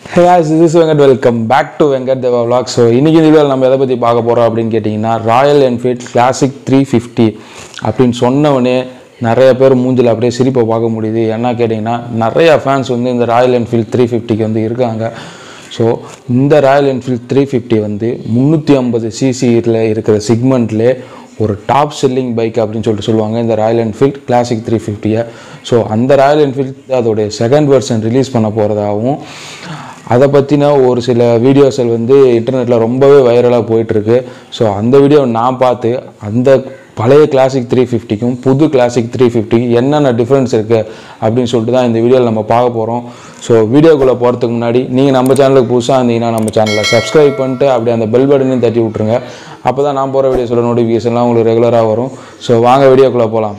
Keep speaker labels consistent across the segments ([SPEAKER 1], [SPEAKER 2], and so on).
[SPEAKER 1] hey guys this is Venkat welcome back to Venkat Deva vlog so இன்றைக்கி இந்த வீடியோவில் நம்ம எதை பற்றி பார்க்க போகிறோம் அப்படின்னு கேட்டிங்கன்னா Royal Enfield Classic three fifty அப்படின்னு சொன்னவொடனே நிறைய பேர் மூஞ்சில் அப்படியே சிரிப்பை பார்க்க முடியுது என்ன கேட்டிங்கன்னா நிறைய ஃபேன்ஸ் வந்து இந்த ராயல் என்ஃபீல்ட் த்ரீ ஃபிஃப்டிக்கு வந்து இருக்காங்க ஸோ இந்த ராயல் என்ஃபீல்ட் த்ரீ ஃபிஃப்டி வந்து முந்நூற்றி ஐம்பது சிசியில் இருக்கிற சிக்மெண்ட்லே ஒரு டாப் செல்லிங் பைக் அப்படின்னு சொல்லிட்டு சொல்லுவாங்க இந்த ராயல் என்ஃபீல்ட் கிளாசிக் த்ரீ ஃபிஃப்டியை ஸோ அந்த ராயல் என்ஃபீல்ட் அதோடைய செகண்ட் வெர்ஷன் ரிலீஸ் பண்ண போகிறதாகவும் அதை பற்றின ஒரு சில வீடியோஸ்கள் வந்து இன்டர்நெட்டில் ரொம்பவே வைரலாக போயிட்டுருக்கு ஸோ அந்த வீடியோ நான் பார்த்து அந்த பழைய கிளாசிக் த்ரீ ஃபிஃப்டிக்கும் புது கிளாசிக் த்ரீ ஃபிஃப்டிக்கும் என்னென்ன டிஃப்ரென்ஸ் இருக்குது அப்படின்னு சொல்லிட்டு தான் இந்த வீடியோவில் நம்ம பார்க்க போகிறோம் ஸோ வீடியோக்குள்ளே போகிறதுக்கு முன்னாடி நீங்கள் நம்ம சேனலுக்கு புதுசாக இருந்தீங்கன்னா நம்ம சேனலை சப்ஸ்கிரைப் பண்ணிட்டு அப்படியே அந்த பெல் பட்டனையும் தட்டி விட்ருங்க அப்போ தான் நான் போகிற வீடியோஸோட நோட்டிஃபிகேஷன்லாம் உங்களுக்கு ரெகுலராக வரும் ஸோ வாங்க வீடியோக்குள்ளே போகலாம்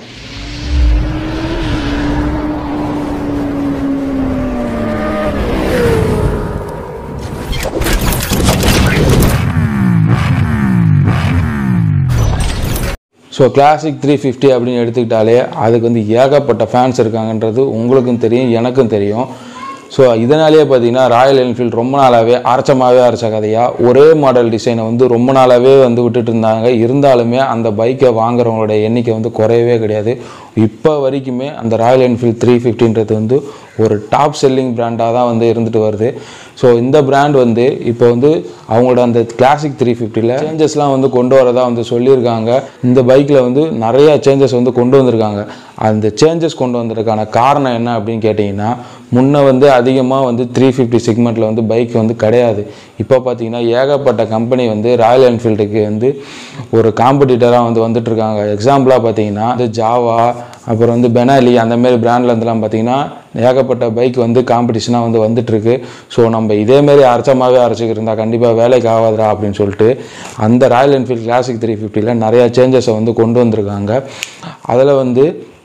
[SPEAKER 1] ஸோ கிளாசிக் த்ரீ ஃபிஃப்டி அப்படின்னு எடுத்துக்கிட்டாலே அதுக்கு வந்து ஏகப்பட்ட ஃபேன்ஸ் இருக்காங்கன்றது உங்களுக்கும் தெரியும் எனக்கும் தெரியும் ஸோ இதனாலேயே பார்த்தீங்கன்னா ராயல் என்ஃபீல்டு ரொம்ப நாளாகவே அரைச்சமாகவே அரைச்ச கதையாக ஒரே மாடல் டிசைனை வந்து ரொம்ப நாளாகவே வந்து விட்டுட்டு இருந்தாங்க இருந்தாலுமே அந்த பைக்கை வாங்குறவங்களோட எண்ணிக்கை வந்து குறையவே கிடையாது இப்போ வரைக்குமே அந்த ராயல் என்ஃபீல்ட் த்ரீ ஃபிஃப்டின்றது வந்து ஒரு டாப் செல்லிங் பிராண்டாக தான் வந்து இருந்துட்டு வருது ஸோ இந்த பிராண்ட் வந்து இப்போ வந்து அவங்களோட அந்த கிளாசிக் த்ரீ ஃபிஃப்டியில் சேஞ்சஸ்லாம் வந்து கொண்டு வரதா வந்து சொல்லியிருக்காங்க இந்த பைக்கில் வந்து நிறைய சேஞ்சஸ் வந்து கொண்டு வந்திருக்காங்க அந்த சேஞ்சஸ் கொண்டு வந்ததுக்கான காரணம் என்ன அப்படின்னு கேட்டிங்கன்னா முன்ன வந்து அதிகமாக வந்து த்ரீ ஃபிஃப்டி செக்மெண்ட்டில் வந்து பைக் வந்து கிடையாது இப்போ பார்த்தீங்கன்னா ஏகப்பட்ட கம்பெனி வந்து ராயல் என்ஃபீல்டுக்கு வந்து ஒரு காம்படிட்டராக வந்து வந்துட்டு இருக்காங்க எக்ஸாம்பிளாக பார்த்தீங்கன்னா இந்த ஜாவா அப்புறம் வந்து பெனாலி அந்த மாதிரி பிராண்ட்ல இருந்தெல்லாம் பார்த்தீங்கன்னா ஏகப்பட்ட பைக் வந்து காம்படிஷனாக வந்து வந்துட்டு இருக்கு ஸோ நம்ம இதேமாரி அரைச்சமாகவே அரைச்சிக்கிட்டு இருந்தால் கண்டிப்பாக வேலைக்கு ஆகாதுடா அப்படின்னு சொல்லிட்டு அந்த ராயல் என்ஃபீல்ட் கிளாசிக் த்ரீ ஃபிஃப்டியில் நிறையா சேஞ்சஸை வந்து கொண்டு வந்திருக்காங்க அதில் வந்து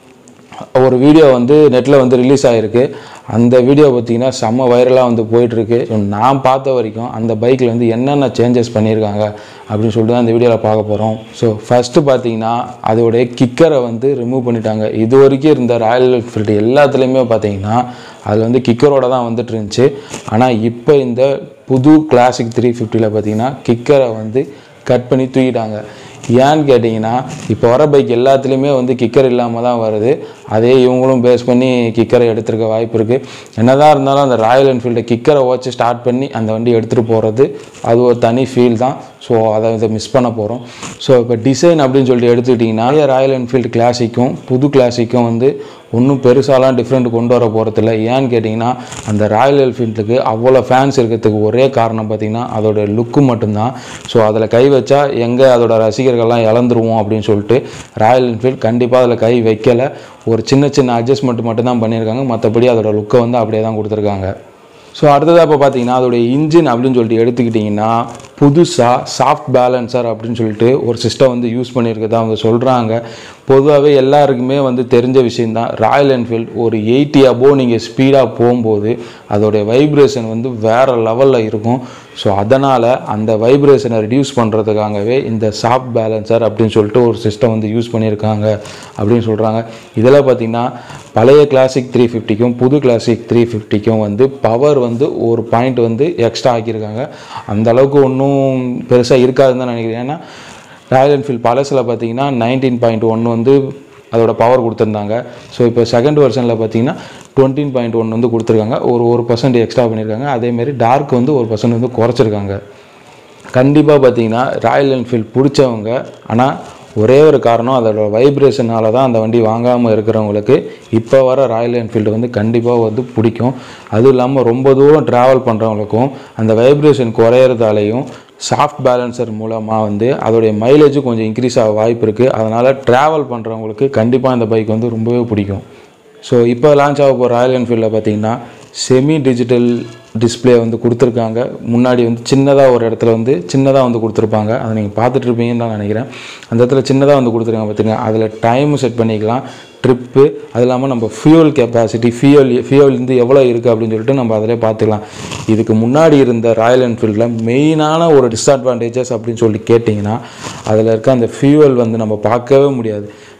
[SPEAKER 1] ஒரு வீடியோ வந்து நெட்டில் வந்து ரிலீஸ் ஆகிருக்கு அந்த வீடியோ பார்த்தீங்கன்னா செம்ம வைரலாக வந்து போயிட்டுருக்கு ஸோ நான் பார்த்த வரைக்கும் அந்த பைக்கில் வந்து என்னென்ன சேஞ்சஸ் பண்ணியிருக்காங்க அப்படின்னு சொல்லிட்டு தான் இந்த வீடியோவில் பார்க்க போகிறோம் ஸோ ஃபஸ்ட்டு பார்த்தீங்கன்னா அதோடைய கிக்கரை வந்து ரிமூவ் பண்ணிட்டாங்க இது வரைக்கும் இருந்த ராயல் என்ஃபீல்டு எல்லாத்துலேயுமே பார்த்தீங்கன்னா அதில் வந்து கிக்கரோட தான் வந்துட்டு இருந்துச்சு ஆனால் இப்போ இந்த புது கிளாசிக் த்ரீ ஃபிஃப்டியில் பார்த்தீங்கன்னா கிக்கரை வந்து கட் பண்ணி தூக்கிட்டாங்க ஏன்னு கேட்டிங்கன்னா இப்போ வர பைக் எல்லாத்துலேயுமே வந்து கிக்கர் இல்லாமல் தான் வருது அதே இவங்களும் பேஸ் பண்ணி கிக்கரை எடுத்துருக்க வாய்ப்பு இருக்குது என்னதான் இருந்தாலும் அந்த ராயல் என்ஃபீல்டை கிக்கரை வச்சு ஸ்டார்ட் பண்ணி அந்த வண்டி எடுத்துகிட்டு போகிறது அது ஒரு தனி ஃபீல் தான் ஸோ அதை இதை மிஸ் பண்ண போகிறோம் ஸோ இப்போ டிசைன் அப்படின்னு சொல்லிட்டு எடுத்துக்கிட்டிங்கன்னா ராயல் என்ஃபீல்டு கிளாசிக்கும் புது கிளாசிக்கும் வந்து ஒன்றும் பெருசாலாம் டிஃப்ரெண்ட் கொண்டு வர போகிறதில்ல ஏன்னு கேட்டிங்கன்னா அந்த ராயல் என்ஃபீல்டுக்கு அவ்வளோ ஃபேன்ஸ் இருக்கிறதுக்கு ஒரே காரணம் பார்த்திங்கன்னா அதோட லுக்கு மட்டும்தான் ஸோ அதில் கை வச்சா எங்கே அதோட ரசிகர்கள்லாம் இழந்துருவோம் அப்படின்னு சொல்லிட்டு ராயல் என்ஃபீல்டு கண்டிப்பாக அதில் கை வைக்கலை ஒரு சின்ன சின்ன அட்ஜஸ்ட்மெண்ட் மட்டும் தான் பண்ணியிருக்காங்க மற்றபடி அதோட லுக்கை வந்து அப்படியே தான் கொடுத்துருக்காங்க ஸோ அடுத்ததாக இப்போ பார்த்தீங்கன்னா அதோடைய இன்ஜின் அப்படின்னு சொல்லிட்டு எடுத்துக்கிட்டிங்கன்னா புதுசாக சாஃப்ட் பேலன்சர் அப்படின்னு சொல்லிட்டு ஒரு சிஸ்டம் வந்து யூஸ் பண்ணியிருக்கதா அவங்க சொல்கிறாங்க பொதுவாகவே எல்லாருக்குமே வந்து தெரிஞ்ச விஷயந்தான் ராயல் என்ஃபீல்ட் ஒரு எயிட்டி அபோவ் நீங்கள் ஸ்பீடாக போகும்போது அதோடைய வைப்ரேஷன் வந்து வேறு லெவலில் இருக்கும் ஸோ அதனால் அந்த வைப்ரேஷனை ரிடியூஸ் பண்ணுறதுக்காகவே இந்த சாஃப்ட் பேலன்சர் அப்படின்னு சொல்லிட்டு ஒரு சிஸ்டம் வந்து யூஸ் பண்ணியிருக்காங்க அப்படின்னு சொல்கிறாங்க இதில் பார்த்திங்கன்னா பழைய கிளாசிக் த்ரீ ஃபிஃப்டிக்கும் புது கிளாசிக் த்ரீ ஃபிஃப்டிக்கும் வந்து பவர் வந்து ஒரு பாயிண்ட் வந்து எக்ஸ்ட்ரா ஆக்கியிருக்காங்க அந்த அளவுக்கு ஒன்றும் பெருசாக இருக்காதுன்னு தான் நினைக்கிறேன் ஏன்னா ராயல் என்ஃபீல்ட் பழசில் பார்த்தீங்கன்னா நைன்டீன் பாயிண்ட் ஒன் வந்து அதோட பவர் கொடுத்துருந்தாங்க ஸோ இப்போ செகண்ட் வெர்ஷனில் பார்த்தீங்கன்னா டுவெண்ட்டீன் பாயிண்ட் ஒன் வந்து கொடுத்துருக்காங்க ஒரு ஒரு பர்சன்ட் எக்ஸ்ட்ரா பண்ணியிருக்காங்க அதேமாரி டார்க் வந்து ஒரு பர்சன்ட் வந்து குறைச்சிருக்காங்க கண்டிப்பாக பார்த்தீங்கன்னா ராயல் என்ஃபீல்ட் பிடிச்சவங்க ஆனால் ஒரே ஒரு காரணம் அதோட வைப்ரேஷனால தான் அந்த வண்டி வாங்காமல் இருக்கிறவங்களுக்கு இப்போ வர ராயல் என்ஃபீல்டு வந்து கண்டிப்பாக வந்து பிடிக்கும் அதுவும் இல்லாமல் ரொம்ப தூரம் ட்ராவல் பண்ணுறவங்களுக்கும் அந்த வைப்ரேஷன் குறையிறதாலையும் சாஃப்ட் பேலன்சர் மூலமாக வந்து அதோடைய மைலேஜும் கொஞ்சம் இன்க்ரீஸ் ஆக வாய்ப்பு இருக்குது அதனால் ட்ராவல் பண்ணுறவங்களுக்கு கண்டிப்பாக இந்த பைக் வந்து ரொம்பவே பிடிக்கும் ஸோ இப்போ லான்ச் ஆக போகிற ராயல் என்ஃபீல்டில் பார்த்தீங்கன்னா செமி டிஜிட்டல் டிஸ்பிளே வந்து கொடுத்துருக்காங்க முன்னாடி வந்து சின்னதாக ஒரு இடத்துல வந்து சின்னதாக வந்து கொடுத்துருப்பாங்க அதை நீங்கள் பார்த்துட்டு இருப்பீங்கன்னு தான் நினைக்கிறேன் அந்த இடத்துல சின்னதாக வந்து கொடுத்துருக்காங்க பார்த்துங்க அதில் டைம் செட் பண்ணிக்கலாம் ட்ரிப்பு அது இல்லாமல் நம்ம ஃபியூல் கெப்பாசிட்டி ஃபியூல் ஃபியூல் வந்து எவ்வளோ இருக்குது அப்படின்னு சொல்லிட்டு நம்ம அதிலே பார்த்துக்கலாம் இதுக்கு முன்னாடி இருந்த ராயல் என்ஃபீல்டில் மெயினான ஒரு டிஸ்அட்வான்டேஜஸ் அப்படின்னு சொல்லி கேட்டிங்கன்னா அதில் இருக்க அந்த ஃபியூவல் வந்து நம்ம பார்க்கவே முடியாது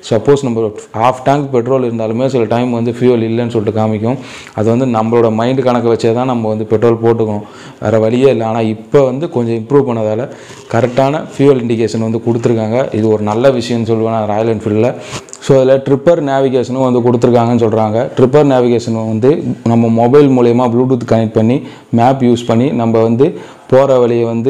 [SPEAKER 1] சப்போஸ் நம்ம ஹாஃப் டேங்க் பெட்ரோல் இருந்தாலுமே சில டைம் வந்து ஃபியூல் இல்லைன்னு சொல்லிட்டு காமிக்கும் அது வந்து நம்மளோட மைண்டு கணக்கு வச்சே தான் நம்ம வந்து பெட்ரோல் போட்டுக்கணும் வேறு வழியே இல்லை ஆனால் இப்போ வந்து கொஞ்சம் இம்ப்ரூவ் பண்ணதால் கரெக்டான ஃபியூல் இண்டிகேஷன் வந்து கொடுத்துருக்காங்க இது ஒரு நல்ல விஷயம்னு சொல்லுவேன் நான் ராயல் என்ஃபீல்டில் ஸோ அதில் ட்ரிப்பர் நேவிகேஷனும் வந்து கொடுத்துருக்காங்கன்னு சொல்கிறாங்க ட்ரிப்பர் நேவிகேஷன் வந்து நம்ம மொபைல் மூலயமா ப்ளூடூத் கனெக்ட் பண்ணி மேப் யூஸ் பண்ணி நம்ம வந்து போகிற வழியை வந்து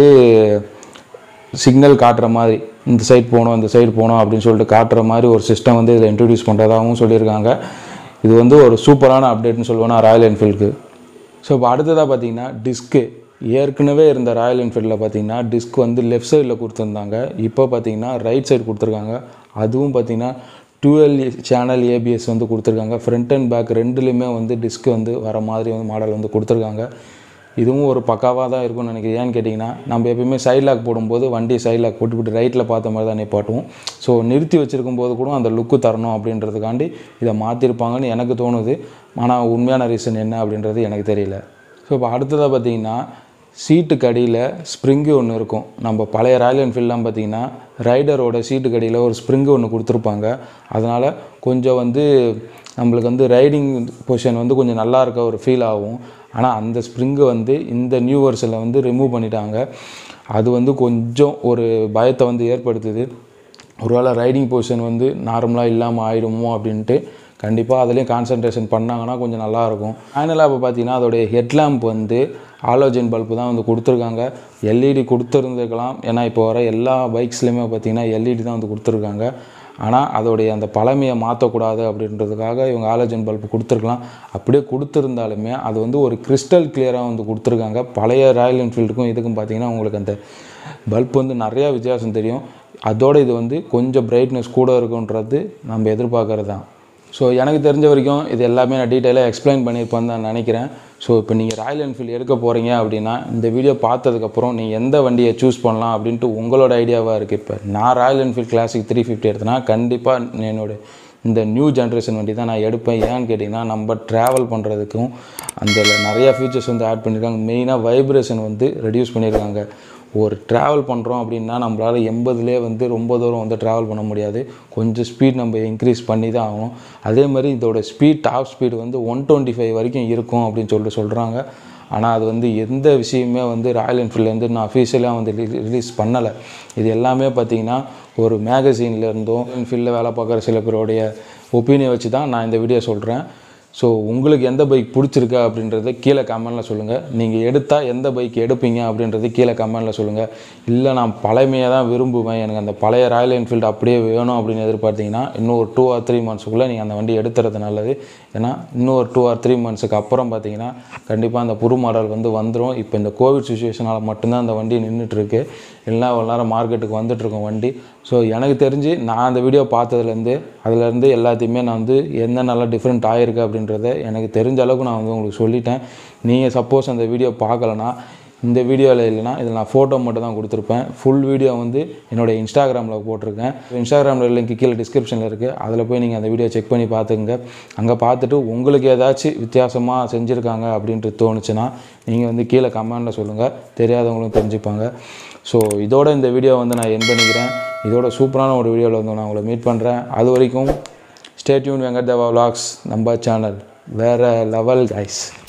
[SPEAKER 1] சிக்னல் காட்டுற மாதிரி இந்த சைடு போகணும் இந்த சைடு போகணும் அப்படின்னு சொல்லிட்டு காட்டுற மாதிரி ஒரு சிஸ்டம் வந்து இதில் இன்ட்ரடியூஸ் பண்ணுறதாகவும் சொல்லியிருக்காங்க இது வந்து ஒரு சூப்பரான அப்டேட்னு சொல்லுவேன் ராயல் என்ஃபீல்டுக்கு ஸோ இப்போ அடுத்ததாக பார்த்தீங்கன்னா டிஸ்க்கு ஏற்கனவே இருந்த ராயல் என்ஃபீல்டில் பார்த்தீங்கன்னா டிஸ்க் வந்து லெஃப்ட் சைடில் கொடுத்துருந்தாங்க இப்போ பார்த்தீங்கன்னா ரைட் சைடு கொடுத்துருக்காங்க அதுவும் பார்த்தீங்கன்னா டுவெல் சேனல் ஏபிஎஸ் வந்து கொடுத்துருக்காங்க ஃப்ரண்ட் அண்ட் பேக் ரெண்டுலேயுமே வந்து டிஸ்க் வந்து வர மாதிரி வந்து மாடல் வந்து கொடுத்துருக்காங்க இதுவும் ஒரு பக்காவாக தான் இருக்கும்னு நினைக்கிறேன் ஏன்னு கேட்டிங்கன்னா நம்ம எப்பயுமே சைட் லாக் போடும்போது வண்டி சைட் லாக் போட்டுவிட்டு ரைட்டில் பார்த்த மாதிரி தான் நிப்பாட்டுவோம் ஸோ நிறுத்தி வச்சிருக்கும் போது கூட அந்த லுக்கு தரணும் அப்படின்றதுக்காண்டி இதை மாற்றிருப்பாங்கன்னு எனக்கு தோணுது ஆனால் உண்மையான ரீசன் என்ன அப்படின்றது எனக்கு தெரியல ஸோ இப்போ அடுத்ததாக பார்த்தீங்கன்னா சீட்டுக்கு அடியில் ஸ்ப்ரிங்கு ஒன்று இருக்கும் நம்ம பழைய ராயல் என்ஃபீல்ட்லாம் பார்த்தீங்கன்னா ரைடரோட சீட்டுக்கு அடியில் ஒரு ஸ்ப்ரிங்கு ஒன்று கொடுத்துருப்பாங்க அதனால் கொஞ்சம் வந்து நம்மளுக்கு வந்து ரைடிங் பொசிஷன் வந்து கொஞ்சம் நல்லா இருக்க ஒரு ஃபீல் ஆகும் ஆனால் அந்த ஸ்ப்ரிங்கு வந்து இந்த நியூ வருஷனில் வந்து ரிமூவ் பண்ணிட்டாங்க அது வந்து கொஞ்சம் ஒரு பயத்தை வந்து ஏற்படுத்துது ஒருவேளை ரைடிங் பொசிஷன் வந்து நார்மலாக இல்லாமல் ஆயிடுமோ அப்படின்ட்டு கண்டிப்பாக அதுலேயும் கான்சன்ட்ரேஷன் பண்ணாங்கன்னா கொஞ்சம் நல்லாயிருக்கும் ஃபைனலாக இப்போ பார்த்தீங்கன்னா அதோடைய ஹெட்லாம்ப் வந்து ஆலோஜன் பல்பு தான் வந்து கொடுத்துருக்காங்க எல்இடி கொடுத்துருந்துருக்கலாம் ஏன்னா இப்போ வர எல்லா பைக்ஸ்லேயுமே பார்த்தீங்கன்னா எல்இடி தான் வந்து கொடுத்துருக்காங்க ஆனால் அதோடைய அந்த பழமையை மாற்றக்கூடாது அப்படின்றதுக்காக இவங்க ஆலோஜன் பல்பு கொடுத்துருக்கலாம் அப்படியே கொடுத்துருந்தாலுமே அது வந்து ஒரு கிறிஸ்டல் கிளியராக வந்து கொடுத்துருக்காங்க பழைய ராயல் என்ஃபீல்டுக்கும் இதுக்கும் பார்த்தீங்கன்னா உங்களுக்கு அந்த பல்ப் வந்து நிறையா வித்தியாசம் தெரியும் அதோட இது வந்து கொஞ்சம் பிரைட்னஸ் கூட இருக்குன்றது நம்ம எதிர்பார்க்கறது தான் ஸோ எனக்கு தெரிஞ்ச வரைக்கும் இது எல்லாமே நான் டீட்டெயிலாக எக்ஸ்பிளைன் பண்ணியிருப்பேன்னு தான் நினைக்கிறேன் ஸோ இப்போ நீங்கள் ராயல் என்ஃபீல்டு எடுக்க போகிறீங்க அப்படின்னா இந்த வீடியோ பார்த்ததுக்கப்புறம் நீங்கள் எந்த வண்டியை சூஸ் பண்ணலாம் அப்படின்ட்டு உங்களோட ஐடியாவாக இருக்குது இப்போ நான் Royal Enfield Classic three fifty எடுத்தேன்னா கண்டிப்பாக என்னோட இந்த நியூ ஜென்ரேஷன் வண்டி தான் நான் எடுப்பேன் ஏன்னு கேட்டிங்கன்னா நம்ம ட்ராவல் பண்ணுறதுக்கும் அந்த நிறையா ஃபீச்சர்ஸ் வந்து ஆட் பண்ணியிருக்காங்க மெயினாக வைப்ரேஷன் வந்து ரெடியூஸ் பண்ணியிருக்காங்க ஒரு ட்ராவல் பண்ணுறோம் அப்படின்னா நம்மளால் எண்பதுலேயே வந்து ரொம்ப தூரம் வந்து ட்ராவல் பண்ண முடியாது கொஞ்சம் ஸ்பீட் நம்ம இன்க்ரீஸ் பண்ணி தான் ஆகணும் அதே மாதிரி இதோட ஸ்பீட் டாப் ஸ்பீடு வந்து ஒன் டுவெண்ட்டி ஃபைவ் வரைக்கும் இருக்கும் அப்படின்னு சொல்லிட்டு சொல்கிறாங்க ஆனால் அது வந்து எந்த விஷயமே வந்து ராயல் என்ஃபீல்ட்லேருந்து நான் அஃபீஷியலாக வந்து ரிலீஸ் பண்ணலை இது எல்லாமே பார்த்திங்கன்னா ஒரு மேகசீனில் இருந்தும் என்ஃபீல்டில் வேலை பார்க்குற சில பேருடைய ஒப்பீனியன் வச்சு தான் நான் இந்த வீடியோ சொல்கிறேன் ஸோ உங்களுக்கு எந்த பைக் பிடிச்சிருக்கா அப்படின்றத கீழே கமெண்டில் சொல்லுங்கள் நீங்கள் எடுத்தால் எந்த பைக் எடுப்பீங்க அப்படின்றது கீழே கமெண்டில் சொல்லுங்கள் இல்லை நான் பழமையை தான் விரும்புவேன் எனக்கு அந்த பழைய ராயல் என்ஃபீல்டு அப்படியே வேணும் அப்படின்னு எதிர்பார்த்தீங்கன்னா இன்னும் ஒரு டூ ஆர் த்ரீ மந்த்ஸுக்குள்ளே நீங்கள் அந்த வண்டி எடுத்துறது நல்லது ஏன்னா இன்னும் ஒரு டூ ஆர் த்ரீ மந்த்ஸுக்கு அப்புறம் பார்த்தீங்கன்னா கண்டிப்பாக அந்த புது மாடல் வந்து வந்துடும் இப்போ இந்த கோவிட் சுச்சுவேஷனால் மட்டும்தான் அந்த வண்டி நின்றுட்டுருக்கு எல்லாம் ஒரு நேரம் மார்க்கெட்டுக்கு வந்துட்டுருக்கோம் வண்டி ஸோ எனக்கு தெரிஞ்சு நான் அந்த வீடியோ பார்த்ததுலேருந்து அதுலேருந்து எல்லாத்தையுமே நான் வந்து என்ன நல்லா டிஃப்ரெண்ட் ஆகிருக்கு அப்படின்றத எனக்கு தெரிஞ்ச அளவுக்கு நான் வந்து உங்களுக்கு சொல்லிட்டேன் நீங்கள் சப்போஸ் அந்த வீடியோ பார்க்கலனா இந்த வீடியோவில் இல்லைனா இதில் நான் ஃபோட்டோ மட்டும் தான் கொடுத்துருப்பேன் ஃபுல் வீடியோ வந்து என்னோட இன்ஸ்டாகிராமில் போட்டிருக்கேன் இன்ஸ்டாகிராமில் லிங்க் கீழே டிஸ்கிரிப்ஷனில் இருக்குது அதில் போய் நீங்கள் அந்த வீடியோ செக் பண்ணி பார்த்துங்க அங்கே பார்த்துட்டு உங்களுக்கு ஏதாச்சும் வித்தியாசமாக செஞ்சுருக்காங்க அப்படின்ட்டு தோணுச்சுன்னா நீங்கள் வந்து கீழே கமெண்டில் சொல்லுங்கள் தெரியாதவங்களும் தெரிஞ்சுப்பாங்க ஸோ இதோட இந்த வீடியோ வந்து நான் என் பண்ணிக்கிறேன் இதோட சூப்பரான ஒரு வீடியோவில் வந்து நான் உங்களை மீட் பண்ணுறேன் அது வரைக்கும் ஸ்டேட்யூன் வெங்கட் தேவா vlogs நம்ம சேனல் வேறு லெவல் கைஸ்